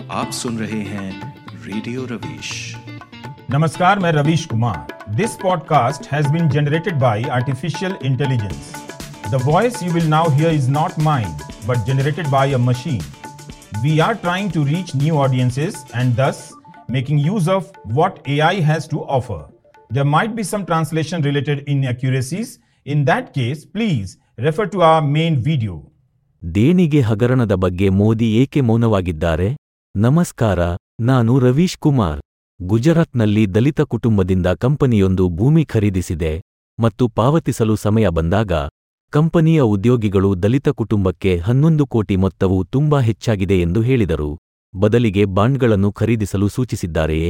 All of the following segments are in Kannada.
आप सुन रहे हैं रेडियो रवीश नमस्कार मैं Ravish Kumar this podcast has been generated by artificial intelligence the voice you will now hear is not mine but generated by a machine we are trying to reach new audiences and thus making use of what AI has to offer. There might be some translation related inaccuracies. In that case, please refer to our main video. ದೇಣಿಗೆ ಹಗರಣದ ಬಗ್ಗೆ ಮೋದಿ ಏಕೆ ಮೌನವಾಗಿದ್ದಾರೆ ನಮಸ್ಕಾರ ನಾನು ರವೀಶ್ ಕುಮಾರ್ ಗುಜರಾತ್ನಲ್ಲಿ ದಲಿತ ಕುಟುಂಬದಿಂದ ಕಂಪನಿಯೊಂದು ಭೂಮಿ ಖರೀದಿಸಿದೆ ಮತ್ತು ಪಾವತಿಸಲು ಸಮಯ ಬಂದಾಗ ಕಂಪನಿಯ ಉದ್ಯೋಗಿಗಳು ದಲಿತ ಕುಟುಂಬಕ್ಕೆ ಹನ್ನೊಂದು ಕೋಟಿ ಮೊತ್ತವು ತುಂಬಾ ಹೆಚ್ಚಾಗಿದೆ ಎಂದು ಹೇಳಿದರು ಬದಲಿಗೆ ಬಾಂಡ್ಗಳನ್ನು ಖರೀದಿಸಲು ಸೂಚಿಸಿದ್ದಾರೆಯೇ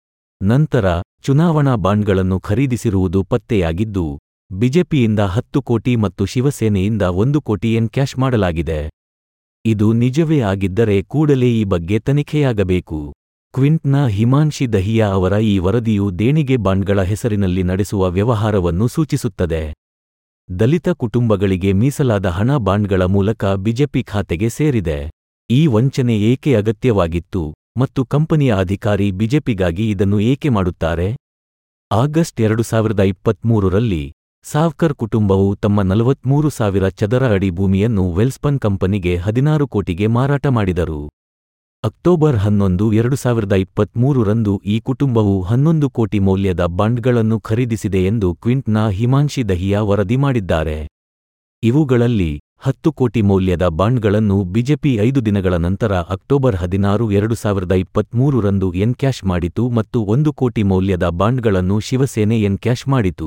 ನಂತರ ಚುನಾವಣಾ ಬಾಂಡ್ಗಳನ್ನು ಖರೀದಿಸಿರುವುದು ಪತ್ತೆಯಾಗಿದ್ದು ಬಿಜೆಪಿಯಿಂದ ಹತ್ತು ಕೋಟಿ ಮತ್ತು ಶಿವಸೇನೆಯಿಂದ ಒಂದು ಕೋಟಿ ಎನ್ ಕ್ಯಾಶ್ ಮಾಡಲಾಗಿದೆ ಇದು ನಿಜವೇ ಆಗಿದ್ದರೆ ಕೂಡಲೇ ಈ ಬಗ್ಗೆ ತನಿಖೆಯಾಗಬೇಕು ಕ್ವಿಂಟ್ನ ಹಿಮಾನ್ಶಿ ದಹಿಯಾ ಅವರ ಈ ವರದಿಯು ದೇಣಿಗೆ ಬಾಂಡ್ಗಳ ಹೆಸರಿನಲ್ಲಿ ನಡೆಸುವ ವ್ಯವಹಾರವನ್ನು ಸೂಚಿಸುತ್ತದೆ ದಲಿತ ಕುಟುಂಬಗಳಿಗೆ ಮೀಸಲಾದ ಹಣ ಬಾಂಡ್ಗಳ ಮೂಲಕ ಬಿಜೆಪಿ ಖಾತೆಗೆ ಸೇರಿದೆ ಈ ವಂಚನೆ ಏಕೆ ಅಗತ್ಯವಾಗಿತ್ತು ಮತ್ತು ಕಂಪನಿಯ ಅಧಿಕಾರಿ ಬಿಜೆಪಿಗಾಗಿ ಇದನ್ನು ಏಕೆ ಮಾಡುತ್ತಾರೆ ಆಗಸ್ಟ್ ಎರಡು ಸಾವಿರದ ಇಪ್ಪತ್ಮೂರರಲ್ಲಿ ಸಾವ್ಕರ್ ಕುಟುಂಬವು ತಮ್ಮ ನಲವತ್ಮೂರು ಸಾವಿರ ಚದರ ಅಡಿ ಭೂಮಿಯನ್ನು ವೆಲ್ಸ್ಪನ್ ಕಂಪನಿಗೆ ಹದಿನಾರು ಕೋಟಿಗೆ ಮಾರಾಟ ಮಾಡಿದರು ಅಕ್ಟೋಬರ್ ಹನ್ನೊಂದು ಎರಡು ಸಾವಿರದ ಇಪ್ಪತ್ಮೂರರಂದು ಈ ಕುಟುಂಬವು ಹನ್ನೊಂದು ಕೋಟಿ ಮೌಲ್ಯದ ಬಾಂಡ್ಗಳನ್ನು ಖರೀದಿಸಿದೆ ಎಂದು ಕ್ವಿಂಟ್ನ ಹಿಮಾನ್ಶಿ ದಹಿಯಾ ವರದಿ ಮಾಡಿದ್ದಾರೆ ಇವುಗಳಲ್ಲಿ ಹತ್ತು ಕೋಟಿ ಮೌಲ್ಯದ ಬಾಂಡ್ಗಳನ್ನು ಬಿಜೆಪಿ ಐದು ದಿನಗಳ ನಂತರ ಅಕ್ಟೋಬರ್ ಹದಿನಾರು ಎರಡು ಸಾವಿರದ ಇಪ್ಪತ್ಮೂರರಂದು ಎನ್ಕ್ಯಾಶ್ ಮಾಡಿತು ಮತ್ತು ಒಂದು ಕೋಟಿ ಮೌಲ್ಯದ ಬಾಂಡ್ಗಳನ್ನು ಶಿವಸೇನೆ ಎನ್ಕ್ಯಾಶ್ ಮಾಡಿತು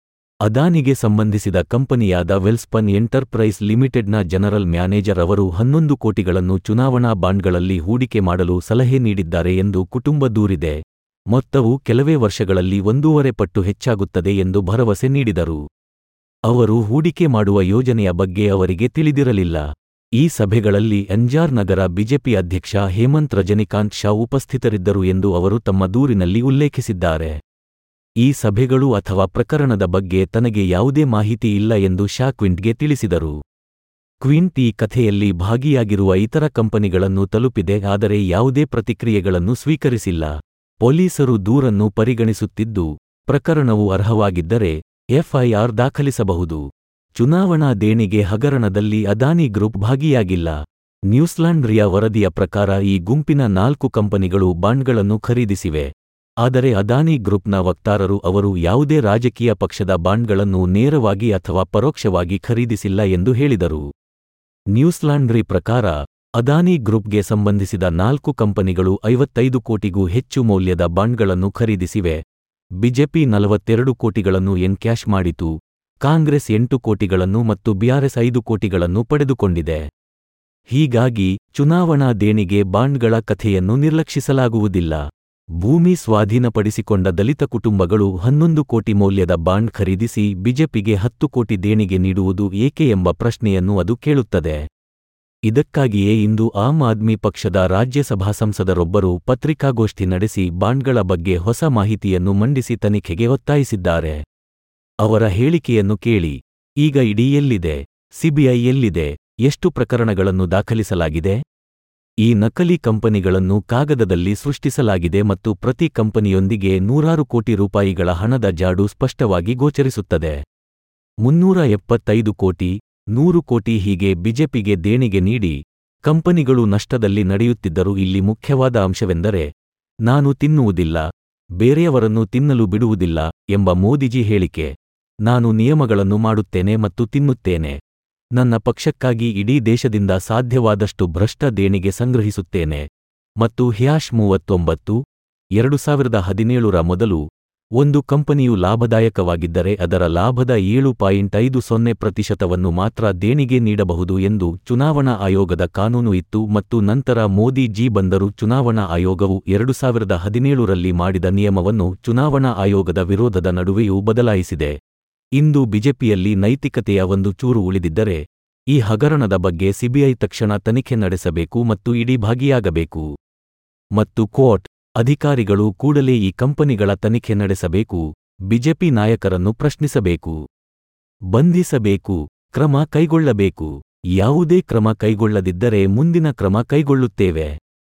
ಅದಾನಿಗೆ ಸಂಬಂಧಿಸಿದ ಕಂಪನಿಯಾದ ವೆಲ್ಸ್ಪನ್ ಎಂಟರ್ಪ್ರೈಸ್ ಲಿಮಿಟೆಡ್ನ ಜನರಲ್ ಮ್ಯಾನೇಜರ್ ಅವರು ಹನ್ನೊಂದು ಕೋಟಿಗಳನ್ನು ಚುನಾವಣಾ ಬಾಂಡ್ಗಳಲ್ಲಿ ಹೂಡಿಕೆ ಮಾಡಲು ಸಲಹೆ ನೀಡಿದ್ದಾರೆ ಎಂದು ಕುಟುಂಬ ದೂರಿದೆ ಮೊತ್ತವು ಕೆಲವೇ ವರ್ಷಗಳಲ್ಲಿ ಒಂದೂವರೆ ಪಟ್ಟು ಹೆಚ್ಚಾಗುತ್ತದೆ ಎಂದು ಭರವಸೆ ನೀಡಿದರು ಅವರು ಹೂಡಿಕೆ ಮಾಡುವ ಯೋಜನೆಯ ಬಗ್ಗೆ ಅವರಿಗೆ ತಿಳಿದಿರಲಿಲ್ಲ ಈ ಸಭೆಗಳಲ್ಲಿ ಅಂಜಾರ್ ನಗರ ಬಿಜೆಪಿ ಅಧ್ಯಕ್ಷ ಹೇಮಂತ್ ರಜನಿಕಾಂತ್ ಶಾ ಉಪಸ್ಥಿತರಿದ್ದರು ಎಂದು ಅವರು ತಮ್ಮ ದೂರಿನಲ್ಲಿ ಉಲ್ಲೇಖಿಸಿದ್ದಾರೆ ಈ ಸಭೆಗಳು ಅಥವಾ ಪ್ರಕರಣದ ಬಗ್ಗೆ ತನಗೆ ಯಾವುದೇ ಮಾಹಿತಿ ಇಲ್ಲ ಎಂದು ಶಾ ಕ್ವಿಂಟ್ಗೆ ತಿಳಿಸಿದರು ಕ್ವಿಂಟ್ ಈ ಕಥೆಯಲ್ಲಿ ಭಾಗಿಯಾಗಿರುವ ಇತರ ಕಂಪನಿಗಳನ್ನು ತಲುಪಿದೆ ಆದರೆ ಯಾವುದೇ ಪ್ರತಿಕ್ರಿಯೆಗಳನ್ನು ಸ್ವೀಕರಿಸಿಲ್ಲ ಪೊಲೀಸರು ದೂರನ್ನು ಪರಿಗಣಿಸುತ್ತಿದ್ದು ಪ್ರಕರಣವು ಅರ್ಹವಾಗಿದ್ದರೆ ಎಫ್ಐಆರ್ ದಾಖಲಿಸಬಹುದು ಚುನಾವಣಾ ದೇಣಿಗೆ ಹಗರಣದಲ್ಲಿ ಅದಾನಿ ಗ್ರೂಪ್ ಭಾಗಿಯಾಗಿಲ್ಲ ನ್ಯೂಸ್ಲ್ಯಾಂಡ್ ರಿಯಾ ವರದಿಯ ಪ್ರಕಾರ ಈ ಗುಂಪಿನ ನಾಲ್ಕು ಕಂಪನಿಗಳು ಬಾಂಡ್ಗಳನ್ನು ಖರೀದಿಸಿವೆ ಆದರೆ ಅದಾನಿ ಗ್ರೂಪ್ನ ವಕ್ತಾರರು ಅವರು ಯಾವುದೇ ರಾಜಕೀಯ ಪಕ್ಷದ ಬಾಂಡ್ಗಳನ್ನು ನೇರವಾಗಿ ಅಥವಾ ಪರೋಕ್ಷವಾಗಿ ಖರೀದಿಸಿಲ್ಲ ಎಂದು ಹೇಳಿದರು ನ್ಯೂಸ್ಲ್ಯಾಂಡ್ರಿ ಪ್ರಕಾರ ಅದಾನಿ ಗ್ರೂಪ್ಗೆ ಸಂಬಂಧಿಸಿದ ನಾಲ್ಕು ಕಂಪನಿಗಳು ಐವತ್ತೈದು ಕೋಟಿಗೂ ಹೆಚ್ಚು ಮೌಲ್ಯದ ಬಾಂಡ್ಗಳನ್ನು ಖರೀದಿಸಿವೆ ಬಿಜೆಪಿ ನಲವತ್ತೆರಡು ಕೋಟಿಗಳನ್ನು ಎನ್ಕ್ಯಾಶ್ ಮಾಡಿತು ಕಾಂಗ್ರೆಸ್ ಎಂಟು ಕೋಟಿಗಳನ್ನು ಮತ್ತು ಬಿಆರ್ಎಸ್ ಐದು ಕೋಟಿಗಳನ್ನು ಪಡೆದುಕೊಂಡಿದೆ ಹೀಗಾಗಿ ಚುನಾವಣಾ ದೇಣಿಗೆ ಬಾಂಡ್ಗಳ ಕಥೆಯನ್ನು ನಿರ್ಲಕ್ಷಿಸಲಾಗುವುದಿಲ್ಲ ಭೂಮಿ ಸ್ವಾಧೀನಪಡಿಸಿಕೊಂಡ ದಲಿತ ಕುಟುಂಬಗಳು ಹನ್ನೊಂದು ಕೋಟಿ ಮೌಲ್ಯದ ಬಾಂಡ್ ಖರೀದಿಸಿ ಬಿಜೆಪಿಗೆ ಹತ್ತು ಕೋಟಿ ದೇಣಿಗೆ ನೀಡುವುದು ಏಕೆ ಎಂಬ ಪ್ರಶ್ನೆಯನ್ನು ಅದು ಕೇಳುತ್ತದೆ ಇದಕ್ಕಾಗಿಯೇ ಇಂದು ಆಮ್ ಆದ್ಮಿ ಪಕ್ಷದ ರಾಜ್ಯಸಭಾ ಸಂಸದರೊಬ್ಬರು ಪತ್ರಿಕಾಗೋಷ್ಠಿ ನಡೆಸಿ ಬಾಂಡ್ಗಳ ಬಗ್ಗೆ ಹೊಸ ಮಾಹಿತಿಯನ್ನು ಮಂಡಿಸಿ ತನಿಖೆಗೆ ಒತ್ತಾಯಿಸಿದ್ದಾರೆ ಅವರ ಹೇಳಿಕೆಯನ್ನು ಕೇಳಿ ಈಗ ಇಡೀ ಎಲ್ಲಿದೆ ಸಿಬಿಐ ಎಲ್ಲಿದೆ ಎಷ್ಟು ಪ್ರಕರಣಗಳನ್ನು ದಾಖಲಿಸಲಾಗಿದೆ ಈ ನಕಲಿ ಕಂಪನಿಗಳನ್ನು ಕಾಗದದಲ್ಲಿ ಸೃಷ್ಟಿಸಲಾಗಿದೆ ಮತ್ತು ಪ್ರತಿ ಕಂಪನಿಯೊಂದಿಗೆ ನೂರಾರು ಕೋಟಿ ರೂಪಾಯಿಗಳ ಹಣದ ಜಾಡು ಸ್ಪಷ್ಟವಾಗಿ ಗೋಚರಿಸುತ್ತದೆ ಮುನ್ನೂರ ಎಪ್ಪತ್ತೈದು ಕೋಟಿ ನೂರು ಕೋಟಿ ಹೀಗೆ ಬಿಜೆಪಿಗೆ ದೇಣಿಗೆ ನೀಡಿ ಕಂಪನಿಗಳು ನಷ್ಟದಲ್ಲಿ ನಡೆಯುತ್ತಿದ್ದರೂ ಇಲ್ಲಿ ಮುಖ್ಯವಾದ ಅಂಶವೆಂದರೆ ನಾನು ತಿನ್ನುವುದಿಲ್ಲ ಬೇರೆಯವರನ್ನು ತಿನ್ನಲು ಬಿಡುವುದಿಲ್ಲ ಎಂಬ ಮೋದಿಜಿ ಹೇಳಿಕೆ ನಾನು ನಿಯಮಗಳನ್ನು ಮಾಡುತ್ತೇನೆ ಮತ್ತು ತಿನ್ನುತ್ತೇನೆ ನನ್ನ ಪಕ್ಷಕ್ಕಾಗಿ ಇಡೀ ದೇಶದಿಂದ ಸಾಧ್ಯವಾದಷ್ಟು ಭ್ರಷ್ಟ ದೇಣಿಗೆ ಸಂಗ್ರಹಿಸುತ್ತೇನೆ ಮತ್ತು ಹ್ಯಾಶ್ ಮೂವತ್ತೊಂಬತ್ತು ಎರಡು ಸಾವಿರದ ಹದಿನೇಳರ ಮೊದಲು ಒಂದು ಕಂಪನಿಯು ಲಾಭದಾಯಕವಾಗಿದ್ದರೆ ಅದರ ಲಾಭದ ಏಳು ಪಾಯಿಂಟ್ ಐದು ಸೊನ್ನೆ ಪ್ರತಿಶತವನ್ನು ಮಾತ್ರ ದೇಣಿಗೆ ನೀಡಬಹುದು ಎಂದು ಚುನಾವಣಾ ಆಯೋಗದ ಕಾನೂನು ಇತ್ತು ಮತ್ತು ನಂತರ ಮೋದಿ ಜಿ ಬಂದರೂ ಚುನಾವಣಾ ಆಯೋಗವು ಎರಡು ಸಾವಿರದ ಹದಿನೇಳರಲ್ಲಿ ಮಾಡಿದ ನಿಯಮವನ್ನು ಚುನಾವಣಾ ಆಯೋಗದ ವಿರೋಧದ ನಡುವೆಯೂ ಬದಲಾಯಿಸಿದೆ ಇಂದು ಬಿಜೆಪಿಯಲ್ಲಿ ನೈತಿಕತೆಯ ಒಂದು ಚೂರು ಉಳಿದಿದ್ದರೆ ಈ ಹಗರಣದ ಬಗ್ಗೆ ಸಿಬಿಐ ತಕ್ಷಣ ತನಿಖೆ ನಡೆಸಬೇಕು ಮತ್ತು ಇಡೀ ಭಾಗಿಯಾಗಬೇಕು ಮತ್ತು ಕೋರ್ಟ್ ಅಧಿಕಾರಿಗಳು ಕೂಡಲೇ ಈ ಕಂಪನಿಗಳ ತನಿಖೆ ನಡೆಸಬೇಕು ಬಿಜೆಪಿ ನಾಯಕರನ್ನು ಪ್ರಶ್ನಿಸಬೇಕು ಬಂಧಿಸಬೇಕು ಕ್ರಮ ಕೈಗೊಳ್ಳಬೇಕು ಯಾವುದೇ ಕ್ರಮ ಕೈಗೊಳ್ಳದಿದ್ದರೆ ಮುಂದಿನ ಕ್ರಮ ಕೈಗೊಳ್ಳುತ್ತೇವೆ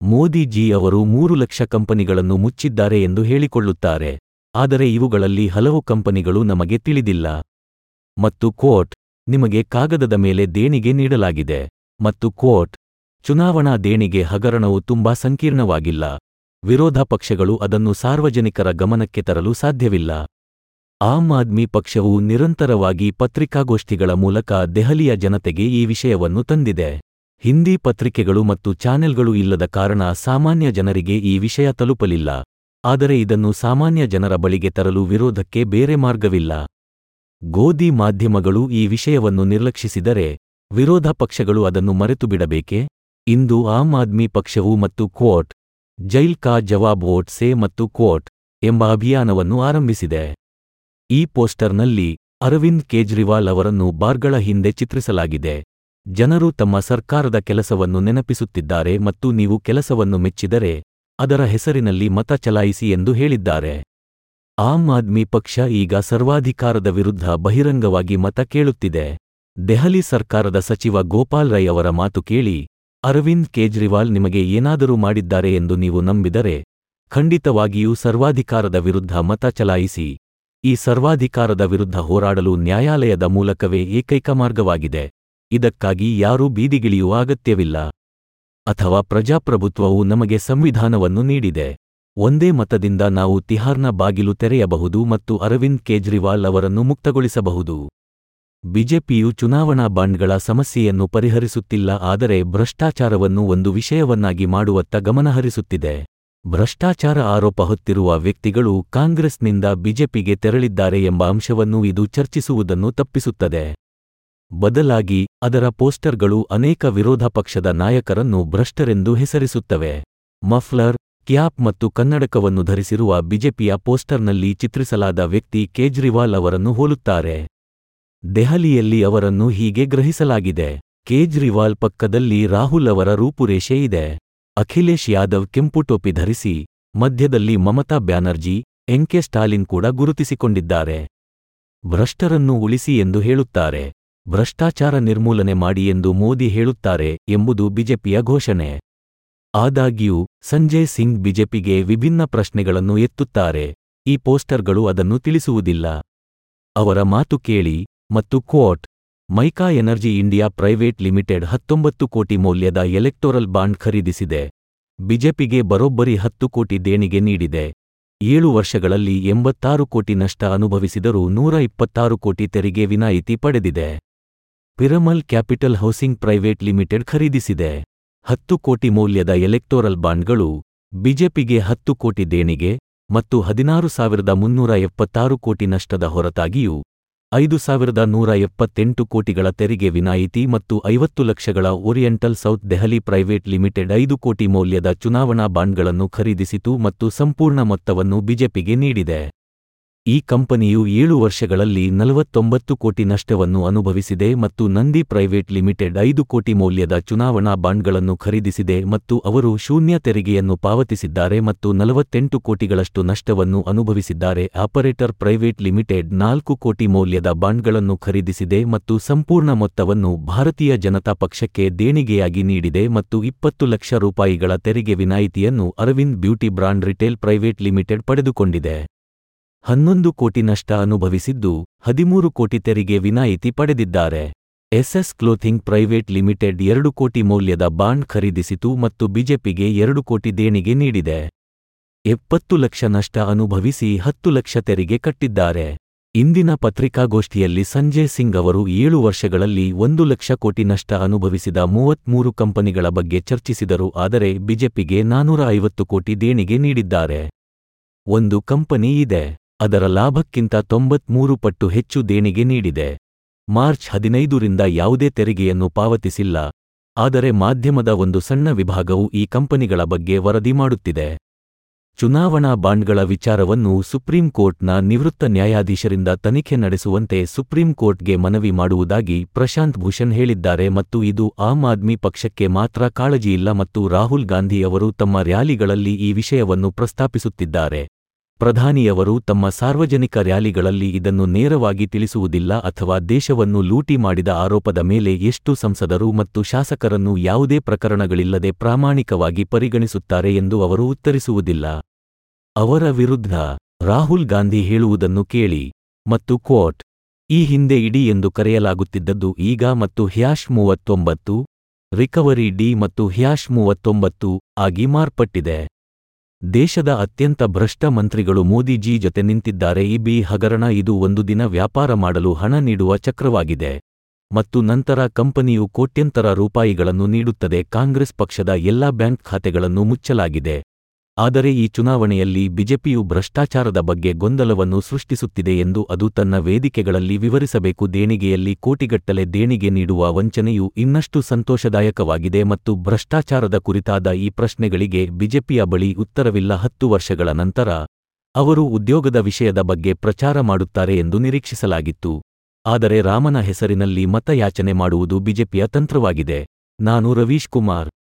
ಮೋದಿಜಿ ಅವರು ಮೂರು ಲಕ್ಷ ಕಂಪನಿಗಳನ್ನು ಮುಚ್ಚಿದ್ದಾರೆ ಎಂದು ಹೇಳಿಕೊಳ್ಳುತ್ತಾರೆ ಆದರೆ ಇವುಗಳಲ್ಲಿ ಹಲವು ಕಂಪನಿಗಳು ನಮಗೆ ತಿಳಿದಿಲ್ಲ ಮತ್ತು ಕೋಟ್ ನಿಮಗೆ ಕಾಗದದ ಮೇಲೆ ದೇಣಿಗೆ ನೀಡಲಾಗಿದೆ ಮತ್ತು ಕೋಟ್ ಚುನಾವಣಾ ದೇಣಿಗೆ ಹಗರಣವು ತುಂಬಾ ಸಂಕೀರ್ಣವಾಗಿಲ್ಲ ವಿರೋಧ ಪಕ್ಷಗಳು ಅದನ್ನು ಸಾರ್ವಜನಿಕರ ಗಮನಕ್ಕೆ ತರಲು ಸಾಧ್ಯವಿಲ್ಲ ಆಮ್ ಆದ್ಮಿ ಪಕ್ಷವು ನಿರಂತರವಾಗಿ ಪತ್ರಿಕಾಗೋಷ್ಠಿಗಳ ಮೂಲಕ ದೆಹಲಿಯ ಜನತೆಗೆ ಈ ವಿಷಯವನ್ನು ತಂದಿದೆ ಹಿಂದಿ ಪತ್ರಿಕೆಗಳು ಮತ್ತು ಚಾನೆಲ್ಗಳು ಇಲ್ಲದ ಕಾರಣ ಸಾಮಾನ್ಯ ಜನರಿಗೆ ಈ ವಿಷಯ ತಲುಪಲಿಲ್ಲ ಆದರೆ ಇದನ್ನು ಸಾಮಾನ್ಯ ಜನರ ಬಳಿಗೆ ತರಲು ವಿರೋಧಕ್ಕೆ ಬೇರೆ ಮಾರ್ಗವಿಲ್ಲ ಗೋಧಿ ಮಾಧ್ಯಮಗಳು ಈ ವಿಷಯವನ್ನು ನಿರ್ಲಕ್ಷಿಸಿದರೆ ವಿರೋಧ ಪಕ್ಷಗಳು ಅದನ್ನು ಮರೆತು ಬಿಡಬೇಕೆ ಇಂದು ಆಮ್ ಆದ್ಮಿ ಪಕ್ಷವು ಮತ್ತು ಕೋಟ್ ಜೈಲ್ ಕಾ ಜವಾಬ್ ವೋಟ್ ಸೇ ಮತ್ತು ಕೋಟ್ ಎಂಬ ಅಭಿಯಾನವನ್ನು ಆರಂಭಿಸಿದೆ ಈ ಪೋಸ್ಟರ್ನಲ್ಲಿ ಅರವಿಂದ್ ಕೇಜ್ರಿವಾಲ್ ಅವರನ್ನು ಬಾರ್ಗಳ ಹಿಂದೆ ಚಿತ್ರಿಸಲಾಗಿದೆ ಜನರು ತಮ್ಮ ಸರ್ಕಾರದ ಕೆಲಸವನ್ನು ನೆನಪಿಸುತ್ತಿದ್ದಾರೆ ಮತ್ತು ನೀವು ಕೆಲಸವನ್ನು ಮೆಚ್ಚಿದರೆ ಅದರ ಹೆಸರಿನಲ್ಲಿ ಮತ ಚಲಾಯಿಸಿ ಎಂದು ಹೇಳಿದ್ದಾರೆ ಆಮ್ ಆದ್ಮಿ ಪಕ್ಷ ಈಗ ಸರ್ವಾಧಿಕಾರದ ವಿರುದ್ಧ ಬಹಿರಂಗವಾಗಿ ಮತ ಕೇಳುತ್ತಿದೆ ದೆಹಲಿ ಸರ್ಕಾರದ ಸಚಿವ ಗೋಪಾಲ್ ರೈ ಅವರ ಮಾತು ಕೇಳಿ ಅರವಿಂದ್ ಕೇಜ್ರಿವಾಲ್ ನಿಮಗೆ ಏನಾದರೂ ಮಾಡಿದ್ದಾರೆ ಎಂದು ನೀವು ನಂಬಿದರೆ ಖಂಡಿತವಾಗಿಯೂ ಸರ್ವಾಧಿಕಾರದ ವಿರುದ್ಧ ಮತ ಚಲಾಯಿಸಿ ಈ ಸರ್ವಾಧಿಕಾರದ ವಿರುದ್ಧ ಹೋರಾಡಲು ನ್ಯಾಯಾಲಯದ ಮೂಲಕವೇ ಏಕೈಕ ಮಾರ್ಗವಾಗಿದೆ ಇದಕ್ಕಾಗಿ ಯಾರೂ ಬೀದಿಗಿಳಿಯುವ ಅಗತ್ಯವಿಲ್ಲ ಅಥವಾ ಪ್ರಜಾಪ್ರಭುತ್ವವು ನಮಗೆ ಸಂವಿಧಾನವನ್ನು ನೀಡಿದೆ ಒಂದೇ ಮತದಿಂದ ನಾವು ತಿಹಾರ್ನ ಬಾಗಿಲು ತೆರೆಯಬಹುದು ಮತ್ತು ಅರವಿಂದ್ ಕೇಜ್ರಿವಾಲ್ ಅವರನ್ನು ಮುಕ್ತಗೊಳಿಸಬಹುದು ಬಿಜೆಪಿಯು ಚುನಾವಣಾ ಬಾಂಡ್ಗಳ ಸಮಸ್ಯೆಯನ್ನು ಪರಿಹರಿಸುತ್ತಿಲ್ಲ ಆದರೆ ಭ್ರಷ್ಟಾಚಾರವನ್ನು ಒಂದು ವಿಷಯವನ್ನಾಗಿ ಮಾಡುವತ್ತ ಗಮನಹರಿಸುತ್ತಿದೆ ಭ್ರಷ್ಟಾಚಾರ ಆರೋಪ ಹೊತ್ತಿರುವ ವ್ಯಕ್ತಿಗಳು ಕಾಂಗ್ರೆಸ್ನಿಂದ ಬಿಜೆಪಿಗೆ ತೆರಳಿದ್ದಾರೆ ಎಂಬ ಅಂಶವನ್ನು ಇದು ಚರ್ಚಿಸುವುದನ್ನು ತಪ್ಪಿಸುತ್ತದೆ ಬದಲಾಗಿ ಅದರ ಪೋಸ್ಟರ್ಗಳು ಅನೇಕ ವಿರೋಧ ಪಕ್ಷದ ನಾಯಕರನ್ನು ಭ್ರಷ್ಟರೆಂದು ಹೆಸರಿಸುತ್ತವೆ ಮಫ್ಲರ್ ಕ್ಯಾಪ್ ಮತ್ತು ಕನ್ನಡಕವನ್ನು ಧರಿಸಿರುವ ಬಿಜೆಪಿಯ ಪೋಸ್ಟರ್ನಲ್ಲಿ ಚಿತ್ರಿಸಲಾದ ವ್ಯಕ್ತಿ ಕೇಜ್ರಿವಾಲ್ ಅವರನ್ನು ಹೋಲುತ್ತಾರೆ ದೆಹಲಿಯಲ್ಲಿ ಅವರನ್ನು ಹೀಗೆ ಗ್ರಹಿಸಲಾಗಿದೆ ಕೇಜ್ರಿವಾಲ್ ಪಕ್ಕದಲ್ಲಿ ರಾಹುಲ್ ಅವರ ರೂಪುರೇಷೆ ಇದೆ ಅಖಿಲೇಶ್ ಯಾದವ್ ಕೆಂಪು ಟೋಪಿ ಧರಿಸಿ ಮಧ್ಯದಲ್ಲಿ ಮಮತಾ ಬ್ಯಾನರ್ಜಿ ಎಂಕೆ ಸ್ಟಾಲಿನ್ ಕೂಡ ಗುರುತಿಸಿಕೊಂಡಿದ್ದಾರೆ ಭ್ರಷ್ಟರನ್ನು ಉಳಿಸಿ ಎಂದು ಹೇಳುತ್ತಾರೆ ಭ್ರಷ್ಟಾಚಾರ ನಿರ್ಮೂಲನೆ ಮಾಡಿ ಎಂದು ಮೋದಿ ಹೇಳುತ್ತಾರೆ ಎಂಬುದು ಬಿಜೆಪಿಯ ಘೋಷಣೆ ಆದಾಗ್ಯೂ ಸಂಜಯ್ ಸಿಂಗ್ ಬಿಜೆಪಿಗೆ ವಿಭಿನ್ನ ಪ್ರಶ್ನೆಗಳನ್ನು ಎತ್ತುತ್ತಾರೆ ಈ ಪೋಸ್ಟರ್ಗಳು ಅದನ್ನು ತಿಳಿಸುವುದಿಲ್ಲ ಅವರ ಮಾತು ಕೇಳಿ ಮತ್ತು ಕೋಟ್ ಮೈಕಾ ಎನರ್ಜಿ ಇಂಡಿಯಾ ಪ್ರೈವೇಟ್ ಲಿಮಿಟೆಡ್ ಹತ್ತೊಂಬತ್ತು ಕೋಟಿ ಮೌಲ್ಯದ ಎಲೆಕ್ಟೋರಲ್ ಬಾಂಡ್ ಖರೀದಿಸಿದೆ ಬಿಜೆಪಿಗೆ ಬರೋಬ್ಬರಿ ಹತ್ತು ಕೋಟಿ ದೇಣಿಗೆ ನೀಡಿದೆ ಏಳು ವರ್ಷಗಳಲ್ಲಿ ಎಂಬತ್ತಾರು ಕೋಟಿ ನಷ್ಟ ಅನುಭವಿಸಿದರೂ ನೂರ ಇಪ್ಪತ್ತಾರು ಕೋಟಿ ತೆರಿಗೆ ವಿನಾಯಿತಿ ಪಡೆದಿದೆ Piramal capital housing private limited ಖರೀದಿಸಿದೆ ಹತ್ತು ಕೋಟಿ ಮೌಲ್ಯದ ಎಲೆಕ್ಟೋರಲ್ ಬಾಂಡ್ಗಳು ಬಿಜೆಪಿಗೆ ಹತ್ತು ಕೋಟಿ ದೇಣಿಗೆ ಮತ್ತು ಹದಿನಾರು ಸಾವಿರದ ಮುನ್ನೂರ ಎಪ್ಪತ್ತಾರು ಕೋಟಿ ನಷ್ಟದ ಹೊರತಾಗಿಯೂ ಐದು ಸಾವಿರದ ನೂರ ಎಪ್ಪತ್ತೆಂಟು ಕೋಟಿಗಳ ತೆರಿಗೆ ವಿನಾಯಿತಿ ಮತ್ತು ಐವತ್ತು ಲಕ್ಷಗಳ oriental south Delhi private limited ಐದು ಕೋಟಿ ಮೌಲ್ಯದ ಚುನಾವಣಾ ಬಾಂಡ್ಗಳನ್ನು ಖರೀದಿಸಿತು ಮತ್ತು ಸಂಪೂರ್ಣ ಮೊತ್ತವನ್ನು ಬಿಜೆಪಿಗೆ ನೀಡಿದೆ ಈ ಕಂಪನಿಯು ಏಳು ವರ್ಷಗಳಲ್ಲಿ ನಲವತ್ತೊಂಬತ್ತು ಕೋಟಿ ನಷ್ಟವನ್ನು ಅನುಭವಿಸಿದೆ ಮತ್ತು ನಂದಿ ಪ್ರೈವೇಟ್ ಲಿಮಿಟೆಡ್ ಐದು ಕೋಟಿ ಮೌಲ್ಯದ ಚುನಾವಣಾ ಬಾಂಡ್ಗಳನ್ನು ಖರೀದಿಸಿದೆ ಮತ್ತು ಅವರು ಶೂನ್ಯ ತೆರಿಗೆಯನ್ನು ಪಾವತಿಸಿದ್ದಾರೆ ಮತ್ತು ನಲವತ್ತೆಂಟು ಕೋಟಿಗಳಷ್ಟು ನಷ್ಟವನ್ನು ಅನುಭವಿಸಿದ್ದಾರೆ ಆಪರೇಟರ್ ಪ್ರೈವೇಟ್ ಲಿಮಿಟೆಡ್ ನಾಲ್ಕು ಕೋಟಿ ಮೌಲ್ಯದ ಬಾಂಡ್ಗಳನ್ನು ಖರೀದಿಸಿದೆ ಮತ್ತು ಸಂಪೂರ್ಣ ಮೊತ್ತವನ್ನು ಭಾರತೀಯ ಜನತಾ ಪಕ್ಷಕ್ಕೆ ದೇಣಿಗೆಯಾಗಿ ನೀಡಿದೆ ಮತ್ತು ಇಪ್ಪತ್ತು ಲಕ್ಷ ರೂಪಾಯಿಗಳ ತೆರಿಗೆ ವಿನಾಯಿತಿಯನ್ನು Arvind beauty brand retail private limited ಪಡೆದುಕೊಂಡಿದೆ ಹನ್ನೊಂದು ಕೋಟಿ ನಷ್ಟ ಅನುಭವಿಸಿದ್ದು ಹದಿಮೂರು ಕೋಟಿ ತೆರಿಗೆ ವಿನಾಯಿತಿ ಪಡೆದಿದ್ದಾರೆ ಎಸ್ಎಸ್ ಕ್ಲೋಥಿಂಗ್ ಪ್ರೈವೇಟ್ ಲಿಮಿಟೆಡ್ ಎರಡು ಕೋಟಿ ಮೌಲ್ಯದ ಬಾಂಡ್ ಖರೀದಿಸಿತು ಮತ್ತು ಬಿಜೆಪಿಗೆ ಎರಡು ಕೋಟಿ ದೇಣಿಗೆ ನೀಡಿದೆ ಎಪ್ಪತ್ತು ಲಕ್ಷ ನಷ್ಟ ಅನುಭವಿಸಿ ಹತ್ತು ಲಕ್ಷ ತೆರಿಗೆ ಕಟ್ಟಿದ್ದಾರೆ ಇಂದಿನ ಪತ್ರಿಕಾಗೋಷ್ಠಿಯಲ್ಲಿ ಸಂಜಯ್ ಸಿಂಗ್ ಅವರು ಏಳು ವರ್ಷಗಳಲ್ಲಿ ಒಂದು ಲಕ್ಷ ಕೋಟಿ ನಷ್ಟ ಅನುಭವಿಸಿದ ಮೂವತ್ಮೂರು ಕಂಪನಿಗಳ ಬಗ್ಗೆ ಚರ್ಚಿಸಿದರು ಆದರೆ ಬಿಜೆಪಿಗೆ ನಾನೂರ ಐವತ್ತು ಕೋಟಿ ದೇಣಿಗೆ ನೀಡಿದ್ದಾರೆ ಒಂದು ಕಂಪನಿ ಇದೆ ಅದರ ಲಾಭಕ್ಕಿಂತ ತೊಂಬತ್ಮೂರು ಪಟ್ಟು ಹೆಚ್ಚು ದೇಣಿಗೆ ನೀಡಿದೆ ಮಾರ್ಚ್ ಹದಿನೈದರಿಂದ ಯಾವುದೇ ತೆರಿಗೆಯನ್ನು ಪಾವತಿಸಿಲ್ಲ ಆದರೆ ಮಾಧ್ಯಮದ ಒಂದು ಸಣ್ಣ ವಿಭಾಗವು ಈ ಕಂಪನಿಗಳ ಬಗ್ಗೆ ವರದಿ ಮಾಡುತ್ತಿದೆ ಚುನಾವಣಾ ಬಾಂಡ್ಗಳ ವಿಚಾರವನ್ನು ಸುಪ್ರೀಂ ಕೋರ್ಟ್ನ ನಿವೃತ್ತ ನ್ಯಾಯಾಧೀಶರಿಂದ ತನಿಖೆ ನಡೆಸುವಂತೆ ಸುಪ್ರೀಂ ಕೋರ್ಟ್ಗೆ ಮನವಿ ಮಾಡುವುದಾಗಿ ಪ್ರಶಾಂತ್ ಭೂಷಣ್ ಹೇಳಿದ್ದಾರೆ ಮತ್ತು ಇದು ಆಮ್ ಆದ್ಮಿ ಪಕ್ಷಕ್ಕೆ ಮಾತ್ರ ಕಾಳಜಿಯಿಲ್ಲ ಮತ್ತು ರಾಹುಲ್ ಗಾಂಧಿ ಅವರು ತಮ್ಮ ರ್ಯಾಲಿಗಳಲ್ಲಿ ಈ ವಿಷಯವನ್ನು ಪ್ರಸ್ತಾಪಿಸುತ್ತಿದ್ದಾರೆ ಪ್ರಧಾನಿಯವರು ತಮ್ಮ ಸಾರ್ವಜನಿಕ ರ್ಯಾಲಿಗಳಲ್ಲಿ ಇದನ್ನು ನೇರವಾಗಿ ತಿಳಿಸುವುದಿಲ್ಲ ಅಥವಾ ದೇಶವನ್ನು ಲೂಟಿ ಮಾಡಿದ ಆರೋಪದ ಮೇಲೆ ಎಷ್ಟು ಸಂಸದರು ಮತ್ತು ಶಾಸಕರನ್ನು ಯಾವುದೇ ಪ್ರಕರಣಗಳಿಲ್ಲದೆ ಪ್ರಾಮಾಣಿಕವಾಗಿ ಪರಿಗಣಿಸುತ್ತಾರೆ ಎಂದು ಅವರು ಉತ್ತರಿಸುವುದಿಲ್ಲ ಅವರ ವಿರುದ್ಧ ರಾಹುಲ್ ಗಾಂಧಿ ಹೇಳುವುದನ್ನು ಕೇಳಿ ಮತ್ತು ಕೋಟ್ ಈ ಹಿಂದೆ ಇಡಿ ಎಂದು ಕರೆಯಲಾಗುತ್ತಿದ್ದದ್ದು ಈಗ ಮತ್ತು ಹ್ಯಾಶ್ ಮೂವತ್ತೊಂಬತ್ತು ರಿಕವರಿ ಡಿ ಮತ್ತು ಹ್ಯಾಶ್ ಮೂವತ್ತೊಂಬತ್ತು ಆಗಿ ಮಾರ್ಪಟ್ಟಿದೆ ದೇಶದ ಅತ್ಯಂತ ಭ್ರಷ್ಟ ಮಂತ್ರಿಗಳು ಮೋದಿಜಿ ಜೊತೆ ನಿಂತಿದ್ದಾರೆ ಈ ಬಿ ಹಗರಣ ಇದು ಒಂದು ದಿನ ವ್ಯಾಪಾರ ಮಾಡಲು ಹಣ ನೀಡುವ ಚಕ್ರವಾಗಿದೆ ಮತ್ತು ನಂತರ ಕಂಪನಿಯು ಕೋಟ್ಯಂತರ ರೂಪಾಯಿಗಳನ್ನು ನೀಡುತ್ತದೆ ಕಾಂಗ್ರೆಸ್ ಪಕ್ಷದ ಎಲ್ಲಾ ಬ್ಯಾಂಕ್ ಖಾತೆಗಳನ್ನು ಮುಚ್ಚಲಾಗಿದೆ ಆದರೆ ಈ ಚುನಾವಣೆಯಲ್ಲಿ ಬಿಜೆಪಿಯು ಭ್ರಷ್ಟಾಚಾರದ ಬಗ್ಗೆ ಗೊಂದಲವನ್ನು ಸೃಷ್ಟಿಸುತ್ತಿದೆ ಎಂದು ಅದು ತನ್ನ ವೇದಿಕೆಗಳಲ್ಲಿ ವಿವರಿಸಬೇಕು ದೇಣಿಗೆಯಲ್ಲಿ ಕೋಟಿಗಟ್ಟಲೆ ದೇಣಿಗೆ ನೀಡುವ ವಂಚನೆಯು ಇನ್ನಷ್ಟು ಸಂತೋಷದಾಯಕವಾಗಿದೆ ಮತ್ತು ಭ್ರಷ್ಟಾಚಾರದ ಕುರಿತಾದ ಈ ಪ್ರಶ್ನೆಗಳಿಗೆ ಬಿಜೆಪಿಯ ಬಳಿ ಉತ್ತರವಿಲ್ಲ ಹತ್ತು ವರ್ಷಗಳ ನಂತರ ಅವರು ಉದ್ಯೋಗದ ವಿಷಯದ ಬಗ್ಗೆ ಪ್ರಚಾರ ಮಾಡುತ್ತಾರೆ ಎಂದು ನಿರೀಕ್ಷಿಸಲಾಗಿತ್ತು ಆದರೆ ರಾಮನ ಹೆಸರಿನಲ್ಲಿ ಮತಯಾಚನೆ ಮಾಡುವುದು ಬಿಜೆಪಿಯ ತಂತ್ರವಾಗಿದೆ ನಾನು ರವೀಶ್ ಕುಮಾರ್